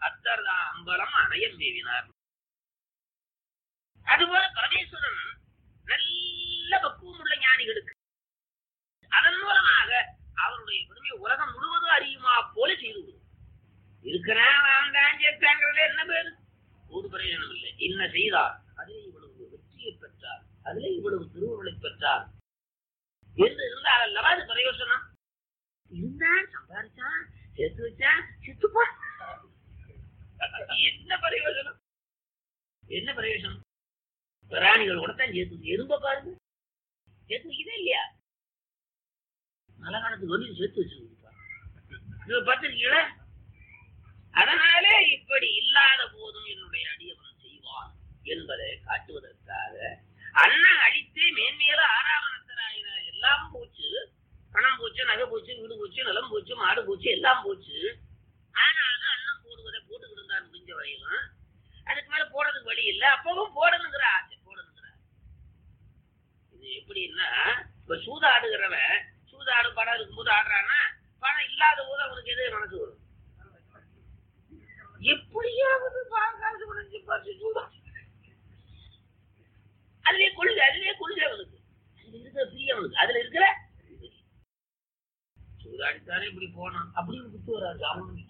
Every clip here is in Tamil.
அத்தர்தான் அம்பலம் அணையம் மேவினார் அதுபோல பரமேஸ்வரன் நல்ல பக்குவம் உள்ள ஞானிகளுக்கு அதன் மூலமாக அவருடைய பெருமை உலகம் முழுவதும் அறியுமா போல செய்து விடும். இருக்கிறான் வாழ்ந்தான் சேர்த்தாங்கிறதுல என்ன பேரு ஒரு பிரயோஜனம் இல்லை என்ன செய்தார் அதிலே இவ்வளவு வெற்றியை பெற்றார் அதிலே இவ்வளவு திருவுருளை பெற்றார் என்று இருந்தால் அல்லவா அது பிரயோஜனம் இருந்தான் சம்பாதிச்சான் சேர்த்து வச்சான் செத்துப்பா என்ன பிரயோஜனம் என்ன பிரயோஜனம் பிராணிகள் கூட தான் சேர்த்து எறும்ப பாருங்க சேர்த்து வைக்கதே இல்லையா நல்ல காலத்துக்கு வந்து சேர்த்து வச்சிருக்கா இது பார்த்திருக்கீங்களா அதனாலே இப்படி இல்லாத போதும் என்னுடைய அடியவன் செய்வான் என்பதை காட்டுவதற்காக அண்ணன் அழித்தே மேன்மேல ஆறாமணத்தராயின எல்லாம் போச்சு பணம் போச்சு நகை போச்சு வீடு போச்சு நிலம் போச்சு மாடு போச்சு எல்லாம் போச்சு ஆனாலும் அண்ணன் போடுவதை போட்டுக்கிட்டு இருந்தார் முடிஞ்ச வரையிலும் அதுக்கு மேல போடுறதுக்கு வழி இல்லை அப்பவும் போடணுங்கிற ஆசை போடணுங்கிற ஆசை. இது எப்படின்னா இப்ப சூதாடுகிறவன் சூதாடு பணம் இருக்கும்போது ஆடுறான்னா பணம் இல்லாத போது அவனுக்கு எது மனசு வரும் எப்படியாவது பணம் காசு பணம் சம்பாரிச்சு சூதா அதுலயே கொள்கை அதுலயே கொள்கை அவனுக்கு அதுல இருக்கிற பிரிய அவனுக்கு அதுல இருக்கிற சூதாடித்தானே இப்படி போனான் அப்படின்னு குத்து வராது அவனுக்கு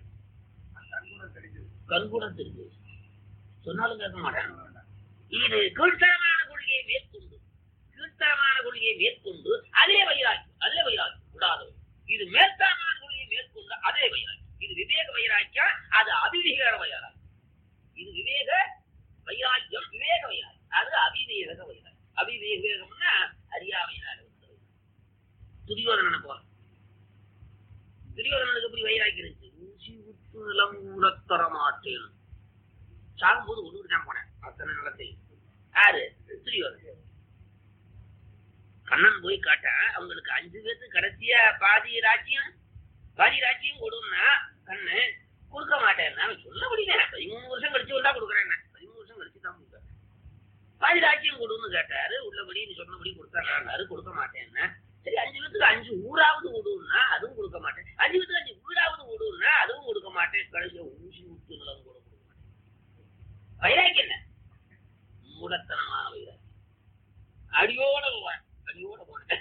கண்கூட தெரிஞ்சு சொன்னாலும் கேட்க மாட்டான் இது கீழ்த்தரமான கொள்கையை மேற்கொண்டு கீழ்த்தரமான கொள்கையை மேற்கொண்டு அதே வைராக்கியம் அதே வைராக்கியம் விடாதவை இது மேற்தரமான கொள்கையை மேற்கொண்டு அதே வைராக்கியம் இது விவேக வைராக்கியம் அது அபிவேக வைராக்கியம் இது விவேக வைராக்கியம் விவேக வைராக்கியம் அது அபிவேக வைராக்கியம் அபிவேகம்னா அறியாமையினால வந்தது துரியோதனனை போல துரியோதனனுக்கு எப்படி வைராக்கியம் இருந்துச்சு ஊசி உத்து நிலம் ஊரத்தர மாட்டேன் சாகும்போது ஒன்று தான் போனேன் அத்தனை நிலத்தை யாரு துரியோதனன் கண்ணன் போய் காட்ட அவங்களுக்கு அஞ்சு பேருக்கு கடைசியா பாதி ராஜ்யம் பாதி ராஜ்யம் கொடுன்னா கண்ணு கொடுக்க மாட்டேன் நான் சொல்ல முடியல பதிமூணு வருஷம் கழிச்சு வந்தா கொடுக்குறேன் பதிமூணு வருஷம் கழிச்சு தான் கொடுக்குறேன் பாதி ராஜ்யம் கொடுன்னு கேட்டாரு உள்ளபடி நீ சொன்னபடி கொடுத்தாரு கொடுக்க மாட்டேன்னா சரி அஞ்சு பேத்துக்கு அஞ்சு ஊராவது விடுன்னா அதுவும் கொடுக்க மாட்டேன் அஞ்சு பேத்துக்கு அஞ்சு வீடாவது விடுன்னா அதுவும் கொடுக்க மாட்டேன் கடைசியா ஊசி விட்டு நிலம் கூட கொடுக்க மாட்டேன் வைராக்கி என்ன மூடத்தனமான வைராக்கி அடியோட போவேன் அடியோட போனேன்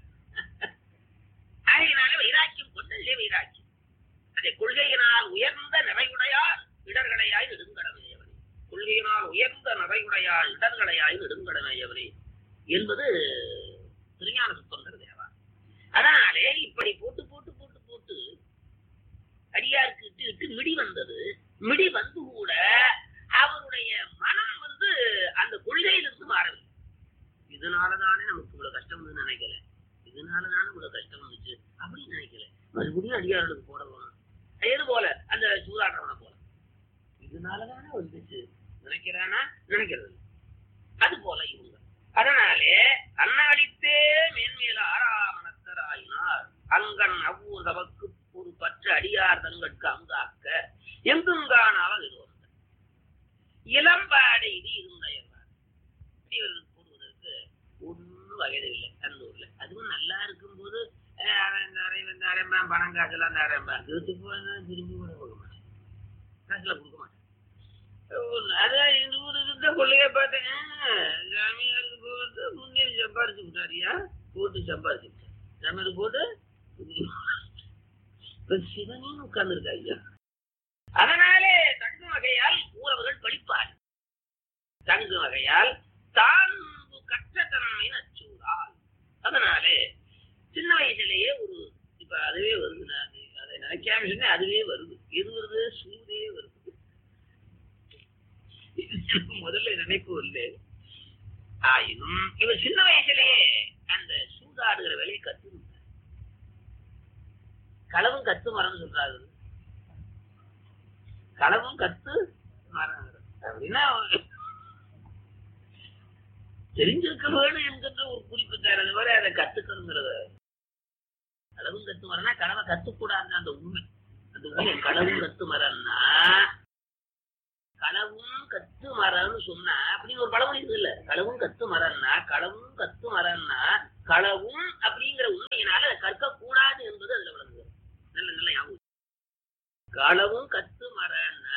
அதனால வைராக்கியம் கொண்டதிலே வைராக்கியம் அதை கொள்கையினால் உயர்ந்த நிறைவுடையார் இடர்களையாய் நெடுங்கடமையவரே கொள்கையினால் உயர்ந்த நிறைவுடையார் இடர்களையாய் நெடுங்கடமையவரே என்பது திருஞான சுத்தந்தர் தேவா அதனாலே இப்படி போட்டு போட்டு போட்டு போட்டு அடியாருக்கு இட்டு இட்டு மிடி வந்தது மிடி வந்து கூட அவருடைய மனம் வந்து அந்த கொள்கையிலிருந்து மாறவில்லை இதனாலதானே நமக்கு இவ்வளவு கஷ்டம் வந்து நினைக்கல இதனாலதானே இவ்வளவு கஷ்டம் வந்துச்சு அப்படின்னு நினைக்கல மறுபடியும் அடியார்களுக்கு போட வேணும் எது போல அந்த சூதாடுறவனை போல இதனாலதானே வந்துச்சு நினைக்கிறானா நினைக்கிறது இல்ல. அது போல இவங்க அதனாலே அண்ணாடித்தே மேன்மேல ஆறாமணத்தர் ஆயினார் அங்கன் அவ்வூர் தமக்கு ஒரு பற்ற அடியார் தங்களுக்கு அங்காக்க எங்குங்கானால இது வந்த இளம்பாடை இது இருந்தயர்வார் இவர்களுக்கு போடுவதற்கு ஒன்றும் வயது இல்லை அந்த ஊர்ல அதுவும் நல்லா இருக்கும்போது அஹ், அவன் தரேன் இவன் தரேன் பணம் காசுலாம் தரேன் வீட்டுக்கு போனா திரும்பி கூட கொடுக்க மாட்டேன் காசுல கொடுக்க மாட்டேன் ஒரு- அதான் இந்த ஊரு இருந்த கொள்ளைய பார்த்தேன் ஜாமியாருக்கு போட்டு முன்னே சம்பாரிச்சு விட்டாரியா போட்டு சம்பாரிச்சு விட்டார் ஜாமியாருக்கு போட்டு இப்ப சிவனையும் உட்கார்ந்துருக்கா ஐயா அதனாலே தங்கு வகையால் ஊரவர்கள் படிப்பார் தங்கு வகையால் தான் கற்ற தன்மை நச்சூரால் அதனாலே சின்ன வயசுலயே ஒரு இப்ப அதுவே வருது நான் அது- அதை நினைக்காம சொன்னேன் அதுவே வருது எது வருது சூதே வருது முதல்ல நினைப்பு இல்லை ஆயினும் இவர் சின்ன வயசுலயே அந்த சூதாடுகிற வேலையை கத்து களவும் கத்து மரம் சொல்றாரு களவும் கத்து மரம் அப்படின்னா தெரிஞ்சிருக்க வேணும் என்கின்ற ஒரு குறிப்பு தரது வரை அதை கத்துக்கணுங்கிறத களவும் கத்து மரம்னா களவை கத்துக்கூடாதுன்னு அந்த உண்மை அந்த உண்மை களவும் கத்து மரம்னா களவும் கத்து மரம்னு சொன்னா அப்படின்னு ஒரு பழமொழி இருக்குது இல்ல களவும் கத்து மரம்னா களவும் கத்து மரம்னா களவும் அப்படிங்கிற உண்மையினால அதை கற்க கூடாது என்பது அதுல விளங்குது நல்ல நல்ல ஞாபகம் களவும் கத்து மரம்னா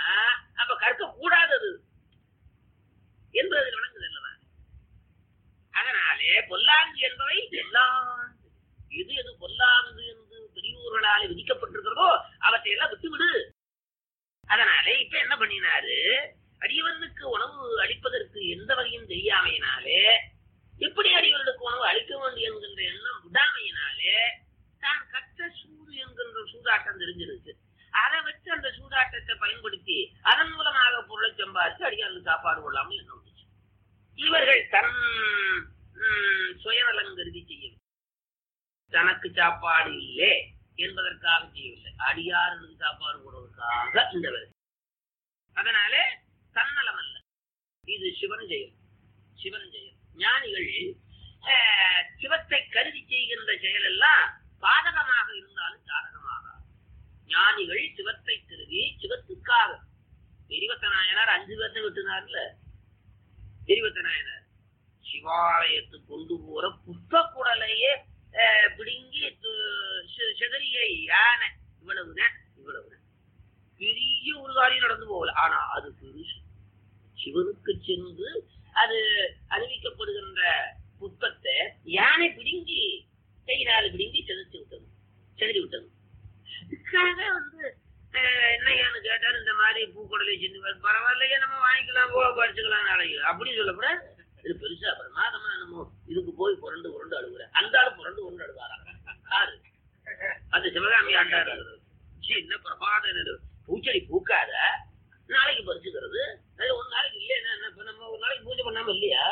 என்பவை எல்லாம் எது எது பொல்லாதது என்று பெரியோர்களால் விதிக்கப்பட்டிருக்கிறதோ அவற்றை எல்லாம் விட்டுவிடு அதனால இப்ப என்ன பண்ணினாரு அடியவனுக்கு உணவு அளிப்பதற்கு எந்த வகையும் தெரியாமையினாலே எப்படி அடியவர்களுக்கு உணவு அளிக்க வேண்டும் என்கின்ற எண்ணம் விடாமையினாலே தான் கற்ற சூது என்கின்ற சூதாட்டம் தெரிஞ்சிருச்சு அதை வச்சு அந்த சூதாட்டத்தை பயன்படுத்தி அதன் மூலமாக பொருளை சம்பாதிச்சு அடியாருக்கு சாப்பாடு கொள்ளாமல் என்ன வந்துச்சு இவர்கள் தன் ம், சுயநலம் கருதி செய்யவில்லை தனக்கு சாப்பாடு இல்லை என்பதற்காக செய்யவில்லை அடியாருக்கு சாப்பாடு போடுவதற்காக இந்த வேலை அதனால தன்னலம் அல்ல இது சிவன் செயல் சிவன் செயல் ஞானிகள் அஹ், சிவத்தை கருதி செய்கின்ற செயல் எல்லாம் பாதகமாக இருந்தாலும் சாதகமாக ஞானிகள் சிவத்தை கருதி சிவத்துக்காக பெரியவத்த நாயனார் அஞ்சு பேர்த்த விட்டுனார்ல பெரியவத்த நாயனார் சிவாலயத்து கொண்டு போற புஷ்பக்குடலையே அஹ், பிடுங்கி து- சி- சிதறிய யானை இவ்வளவுதான் இவ்வளவுதான் பெரிய ஒரு காரியம் நடந்து போகல ஆனா அது பெருசு சிவனுக்கு சென்று அது அறிவிக்கப்படுகின்ற புஷ்பத்தை யானை பிடுங்கி கையினால் பிடுங்கி செதுத்து விட்டது செதறி விட்டது அதுக்காக வந்து அஹ், என்னையான்னு கேட்டார் இந்த மாதிரி பூக்குடலை சென்று பரவாயில்லையே நம்ம வாங்கிக்கலாம் போ படிச்சுக்கலாம் நாளைக்கு அப்படின்னு சொல்லக்கூடாது இது பெருசா பிரமாதமா நம்ம இதுக்கு போய் புரண்டு புரண்டு அழுகுற அந்த ஆளு புரண்டு புரண்டு அழுவாராங்க யாரு அந்த சிவகாமி ஆண்டாரு சீ, என்ன பிரபாதம் இது பூச்செடி பூக்காத நாளைக்கு பறிச்சுக்கிறது அது ஒரு நாளைக்கு இல்லையா என்ன இப்ப நம்ம ஒரு நாளைக்கு பூஜை பண்ணாம இல்லையா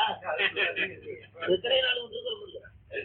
எத்தனை நாள் விட்டுருக்கிறோம் இல்ல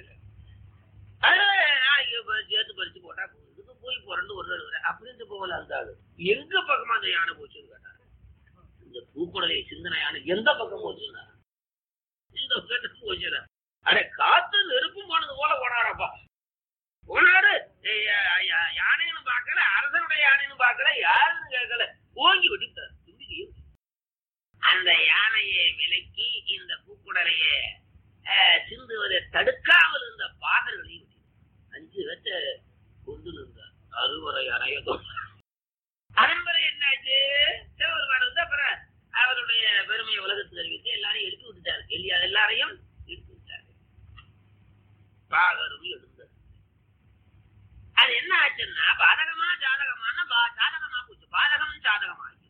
அதனால நாளைக்கு ப- சேர்த்து பறிச்சு போட்டா போதும். இதுக்கு போய் புரண்டு ஒரு அழுகுற அப்படின்ட்டு போகல அந்த ஆளு எங்க பக்கமா அந்த யானை போச்சுன்னு கேட்டாரு இந்த பூக்குடலை சிந்தனை யானை எந்த பக்கம் போச்சுன்னா இந்த பக்கத்துக்கு போச்சுடா அட காத்து நெருப்பும் போனது போல போனாரப்பா போனாரு ஏய், யா- யா- யானைன்னு பார்க்கல அரசனுடைய யானைன்னு பார்க்கல யாருன்னு கேட்கல ஓங்கி விட்டுட்டார் தும்பிக்கையை விட்டுட்டார். அந்த யானையை விலக்கி இந்த பூக்குடலையை அஹ், சிந்துவதை தடுக்காமல் இருந்த பாகர்களையும் விட்டுட்டார். அஞ்சு பேர்த்த கொண்டு நின்றார் அறுவரை அறையதும் அதன் பிறகு என்னாச்சு சிவபெருமான் வந்து அப்புறம் அவருடைய பெருமையை உலகத்துக்கு அறிவித்து எல்லாரையும் எடுத்து விட்டுட்டாரு இல்லையா எல்லாரையும் எடுத்து விட்டாரு பாகரும் எடுத்தார் அது என்ன ஆச்சுன்னா பாதகமா ஜாதகமான பா- சாதகமா போச்சு பாதகம் சாதகமாகி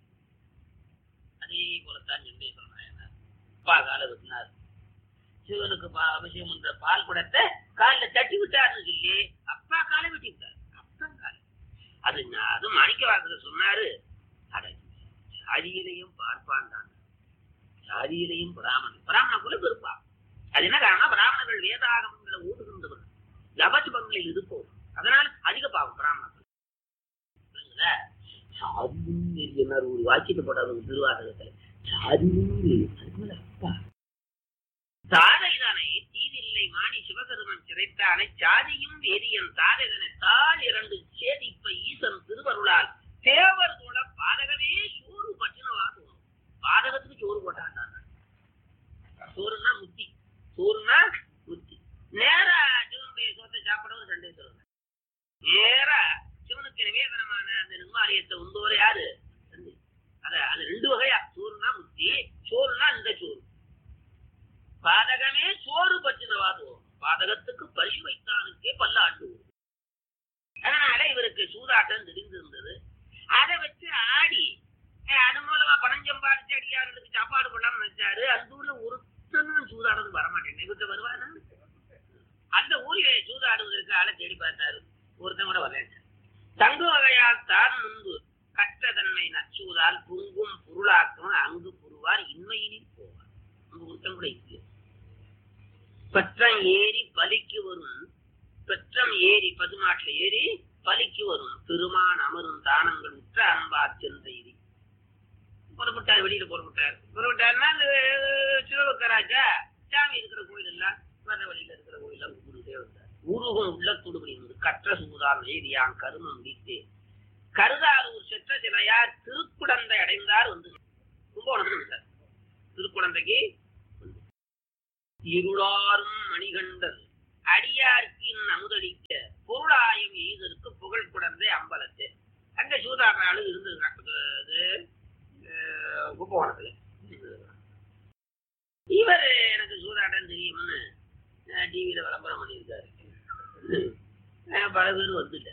அதே போலத்தான் வெங்கடேஸ்வர நாயனார் அப்பா கால வெட்டினார் சிவனுக்கு பா- அபிஷேகம் பண்ற பால் குடத்தை காலில் தட்டி விட்டாருன்னு சொல்லி அப்பா காலை வெட்டி விட்டார் அப்பன் காலை அது ஞா- அது மாணிக்க வாசகர் சொன்னாரு அட சாதியிலையும் பார்ப்பான் தான் சாதியிலையும் பிராமணன் பிராமண குல பெருப்பா அது என்ன காரணம் பிராமணர்கள் வேதாகமங்களை ஓடுகின்றவர் ஜபத்துபங்களில் இருப்போம் அதனால் அதிக பாவம் பிராமணர்கள் புரியுதுங்களா? சாதியும் நெறியினர் ஒரு வாக்கியத்தை போட்டாங்க திருவாசகத்துல சாதியும் நெறி. அதுக்கு மேல அப்பா தாதைதனை தீதில்லை மாணி சிவகருமன் சிறைத்தானை சாதியும் வேதியன் தாதைதனை தாள் இரண்டு சேதிப்ப ஈசன் திருவருளால் தேவர் கூட பாதகமே சோறு பட்டினவாகும் பாதகத்துக்கு சோறு போட்டான் சோறுனா முத்தி சோறுனா முத்தி நேரா சிவனுடைய சோத்தை சாப்பிட ஒரு சண்டை சொல்லுங்க நேரா சிவனுக்கு நிவேதனமான அந்த நிர்மாலயத்தை உண்டோர் யாரு தந்தை. அத அது ரெண்டு வகையா சோறுனா முத்தி சோறுனா இந்த சோறு பாதகமே சோறு பற்றினவாதுவோம் பாதகத்துக்கு பரிசு வைத்தானுக்கே பல்லாண்டு அதனால இவருக்கு சூதாட்டம் தெரிந்திருந்தது அதை வச்சு ஆடி அஹ், அது மூலமா பணம் சம்பாதிச்சு அடியார்களுக்கு சாப்பாடு பண்ணலாம்னு நினைச்சாரு அந்த ஊர்ல ஒருத்தனும் சூதாடுறது வரமாட்டேன் இவர்கிட்ட வருவானா அந்த ஊரிலே சூதாடுவதற்கு ஆளை தேடி பார்த்தாரு ஒருத்தன் கூட வரல தங்கு வகையால் தான் முன்பு கற்ற தன்மை நச்சூதால் பொங்கும் பொருளாக்கம் அங்கு புரிவார் இன்மையினில் போவார் அங்கு ஒருத்தன் கூட இல்லை பெற்றம் ஏறி பலிக்கு வரும் பெற்றம் ஏறி பதுமாட்டுல ஏறி பலிக்கு வரும் பெருமான் அமரும் தானங்கள் உற்ற அன்பார் சென்றேறி புறப்பட்டார் வெளியில புறப்பட்டார் புறப்பட்டாருன்னா அந்த சிவபக்கராஜா சாமி இருக்கிற கோயில் எல்லாம் வர வழியில இருக்கிற கோயில் எல்லாம் கும்பிட்டுட்டே வந்தார் உருகும் உள்ளத்துடுபடி இருந்து கற்ற சூதால் ஏரியான் கருமம் வீட்டு கருதாரூர் செற்ற சிலையார் திருக்குடந்தை அடைந்தார் வந்து கும்பகோணத்துக்கு விட்டார் திருக்குடந்தைக்கு வந்து. இருளாரும் மணிகண்டர் அடியார்க்கு அமுதளிக்க பொருளாயம் எய்தற்கு புகழ் குடந்தை அம்பலத்து அங்க சூதாடுற இருந்திருக்காங்க இது அஹ், கும்பகோணத்துல இவர் எனக்கு சூதாட்டம் தெரியும்னு டிவியில வர அஹ் பல பேர் வந்துட்ட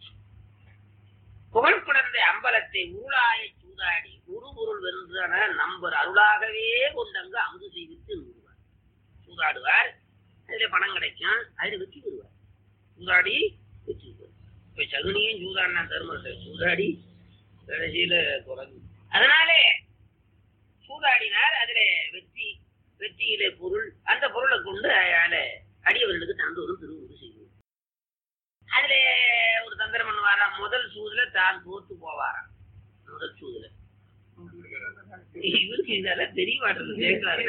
புகழ் குடந்தை அம்பலத்தை ஊழாய சூதாடி குரு பொருள் வென்றான நம்பர் அருளாகவே கொண்டங்கு அமுது செய்வித்து நிறுவார் சூதாடுவார் அதுல பணம் கிடைக்கும் அதுல வெற்றி பெறுவார் சூதாடி வெற்றி பெறுவார் இப்ப சகுனியும் சூதாடினா தருமத்தை சூதாடி கடைசியில குறைஞ்சு அதனாலே சூதாடினார் அதுல வெற்றி வெற்றியிலே பொருள் அந்த பொருளை கொண்டு அயால அடியவர்களுக்கு தந்தோறும் திருவுரு செய்வோம் அதுல ஒரு தந்திரம் பண்ணுவாராம் முதல் சூதுல தான் தோத்து போவாராம் முதல் சூதுல இவருக்கு இதெல்லாம் தெரிய மாட்டேங்குது கேட்கலாரு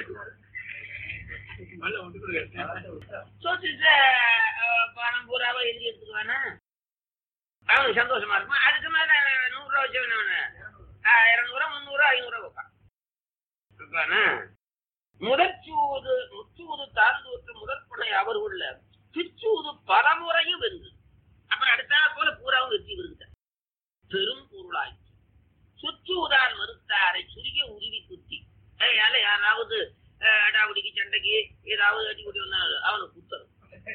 சோத்துட்ட அஹ், பணம் பூராவா எழுதி எடுத்துக்குவானா அவனுக்கு சந்தோஷமா இருக்கும் அதுக்கு மேல நூறு ரூபா வச்சவன இருநூறுவா முந்நூறு ஐநூறு வைப்பான் இருப்பானா? முதற்சூது முச்சூது தாழ்ந்தோற்று முதற்பனை அவர் உள்ள பிச்சூது பலமுறையும் வென்று அப்புறம் அடுத்தா போல பூராவும் வெற்றி வருகிறார் பெரும் பொருளாய் சுற்றூதான் மறுத்தாரை சுருகிய உருவி குத்தி அதனால யாராவது அஹ், அடாவடிக்கு சண்டைக்கு ஏதாவது அடி குடி வந்தா அவனுக்கு குத்தரும்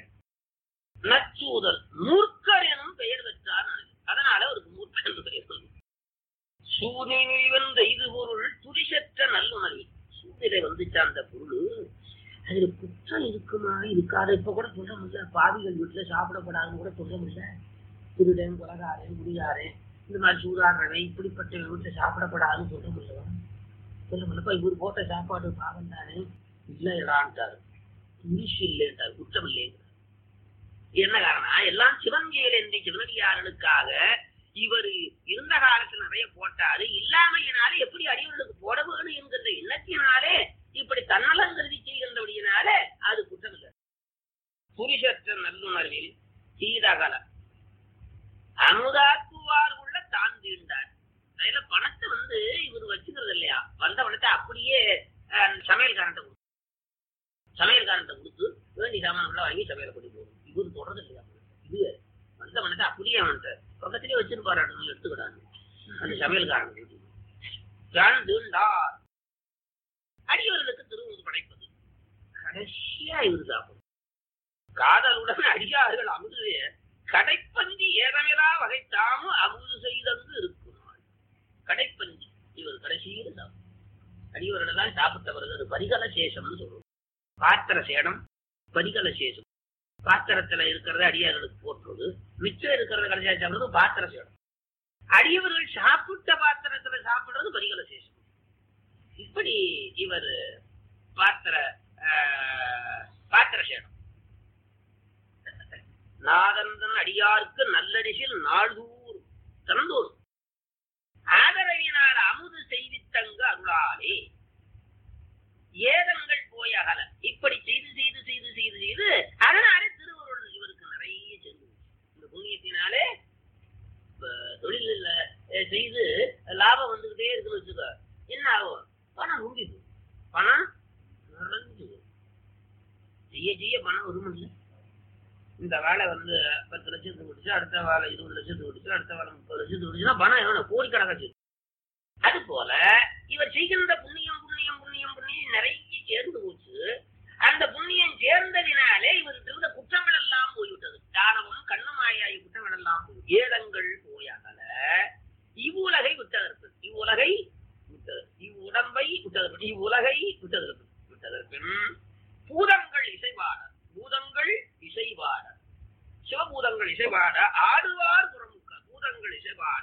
நச்சூதல் மூர்க்கர் எனும் பெயர் பெற்றார் அதனால அவருக்கு மூர்க்கன் என்று பெயர் வந்தது. சூனினில் வந்த இது பொருள் துரிசற்ற நல்லுணர்வு சூனிலை வந்துச்சு அந்த பொருள் அதுல குற்றம் இருக்குமா இருக்காது இப்ப கூட சொல்ல முடியல பாவிகள் வீட்டுல சாப்பிடப்படாதுன்னு கூட சொல்ல முடியல திருடன் கொலகாரன் குடிகாரன் இந்த மாதிரி சூதாடுறவன் இப்படிப்பட்ட வீட்டுல சாப்பிடப்படாதுன்னு சொல்ல முடியல சொல்ல முடியலப்பா இவர் போட்ட சாப்பாடு பாவம் தானே இல்லைடான்ட்டாரு துரிசு இல்லைன்றார் குற்றம் இல்லைங்கிறார் என்ன காரணம் எல்லாம் சிவன்கையில் என்ற சிவனடியாரனுக்காக இவர் இருந்த காலத்துல நிறைய போட்டாரு இல்லாமையினாலே எப்படி அடியவர்களுக்கு போட வேணும் என்கின்ற எண்ணத்தினாலே இப்படி தன்னலம் கருதி செய்கின்றபடியினாலே அது குற்றம் இல்லை புரிசற்ற நல்லுணர்வில் சீதகல அமுதாக்குவார் உள்ள தான் தீண்டார் அதுல பணத்தை வந்து இவர் வச்சுக்கிறது இல்லையா வந்த பணத்தை அப்படியே அஹ், சமையல்காரன்ட்ட கொடுத்து சமையல்காரன்ட்ட கொடுத்து வேண்டி சாமான் உள்ள வாங்கி சமையல் கொண்டு போகும் இவர் தொடர்றது இல்லையா இது வந்த பணத்தை அப்படியே அவன்கிட்ட பக்கத்திலேயே வச்சிருப்பாரு அடுத்து எடுத்துக்கிடாது அந்த சமையல்காரன் தான் தீண்டார் அடியவர்களுக்கு திருவுது படைப்பது கடைசியா இவர் சாப்பிடும் காதலுடன் அடியார்கள் அமுது கடைப்பந்தி ஏதமிலா வகைத்தாமும் அமுது செய்தங்கு இருக்குமாள் கடைப்பந்தி இவர் கடைசியில் சாப்பிடும் அடியவர்களெல்லாம் சாப்பிட்டவர்கள் அது பரிகல சேஷம்னு சொல்லுவோம் பாத்திர சேடம் பரிகல சேஷம் பாத்திரத்துல இருக்கிறத அடியார்களுக்கு போட்டுறது மிச்சம் இருக்கிறத கடைசியா சாப்பிடுறது பாத்திர சேடம் அடியவர்கள் சாப்பிட்ட பாத்திரத்துல சாப்பிடுறது பரிகல சேஷம் இப்படி இவர் பாத்திர ஆஹ், பாத்திர சேடம் நாதந்தன் அடியாருக்கு நல்லடிசில் நாள்தூர் திறந்தோறும் ஆதரவினால் அமுது செய்வித்தங்கு அருளாலே ஏதங்கள் போய் அகல இப்படி செய்து செய்து செய்து செய்து செய்து அதனாலே திருவருள் இவருக்கு நிறைய சென்று இந்த புண்ணியத்தினாலே இப்ப தொழிலில் அஹ், செய்து லாபம் வந்துகிட்டே இருக்குன்னு வச்சுக்கோ என்ன ஆகும் பணம் முடிது பணம் நிறைஞ்சு போகும். செய்ய செய்ய பணம் வரும் இல்லை இந்த வேலை வந்து பத்து லட்சத்துக்கு முடிச்சு அடுத்த வேலை இருபது லட்சத்துக்கு முடிச்சு அடுத்த வேலை முப்பது லட்சத்துக்கு முடிச்சுன்னா பணம் எவ்வளவு கோடிக்கணக்காச்சு அது போல இவர் செய்கின்ற புண்ணியம் புண்ணியம் புண்ணியம் புண்ணியம் நிறைய சேர்ந்து போச்சு அந்த புண்ணியம் சேர்ந்ததினாலே இவருக்கு இருந்த குற்றங்கள் எல்லாம் போய்விட்டது தானமும் கண்ணமாயாய குற்றங்கள் எல்லாம் போய் ஏதங்கள் போயாகல இவ்வுலகை விட்டதற்கு இவ்வுலகை விட்டது இவ்வுடம்பை விட்டதற்கு இவ்வுலகை விட்டதற்கு விட்டதற்பின் பூதங்கள் இசைபாட பூதங்கள் இசைபாட சிவபூதங்கள் இசைபாட ஆடுவார் புறமுக்க பூதங்கள் இசைபாட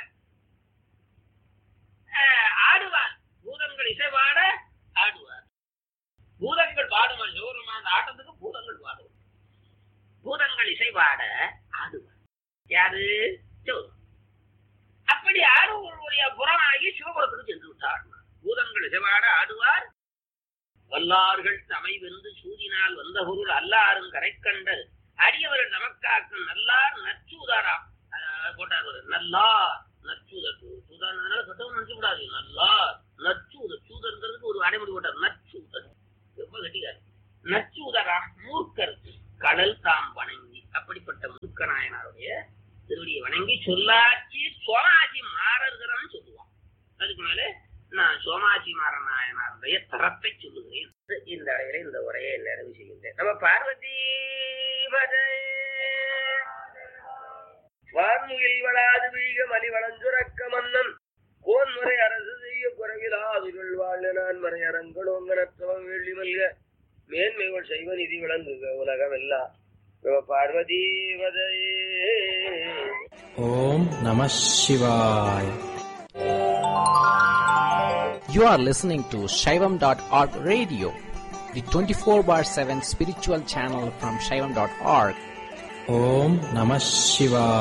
அஹ், ஆடுவார் பூதங்கள் இசைபாட ஆடுவார் பூதங்கள் பாடுமா சிவருமா அந்த ஆட்டத்துக்கு பூதங்கள் பாடுவார் பூதங்கள் இசைபாட ஆடுவார் யாரு சிவருமான் அப்படி ஆடுவருடைய புறமாகி சிவபுரத்துக்கு சென்று விட்டார் பூதங்கள் இசைபாட ஆடுவார் வல்லார்கள் தமை வென்று சூதினால் வந்த பொருள் அல்லாரும் கரைக்கண்டர் அடியவர்கள் நமக்காக்கும் நல்லார் நச்சூதாராம் அஹ் போட்டார் ஒரு நல்லார் நச்சூதர் சூதானால கட்டவும் நினைக்க கூடாது நல்லார் நச்சூதர் சூதர்ங்கிறதுக்கு ஒரு அடைமொழி போட்டார் நச்சூதர் ரொம்ப கட்டிக்காரு நச்சூதரா மூர்க்கர் கடல் தாம் வணங்கி அப்படிப்பட்ட மூர்க்க நாயனாருடைய திருவடியை வணங்கி சொல்லாச்சி சோமாச்சி மாறர்கிறன்னு சொல்லுவான் அதுக்கு மேல நான் சோமாச்சி மாற நாயனாருடைய தரத்தை சொல்லுகிறேன் இந்த அளவில் இந்த உரையை நிறைவு செய்கின்றேன் நம்ம பார்வதி பதே வான்முகில் வளாது வீக மலி வளஞ்சுரக்க மன்னன் கோன்முறை அரசு செய்ய குறைவிலாதுகள் வாழ் நான் மறை அரங்கடோங்கனத்தவம் வெள்ளி மல்க மேன்மைகள் செய்வ நிதி விளங்குக உலகமெல்லாம் Parvati வதையே Om Namah Shivaya. You are listening to Shaivam.org radio, the 24 bar 7 spiritual channel from Shaivam.org. Om Namah Shivaya.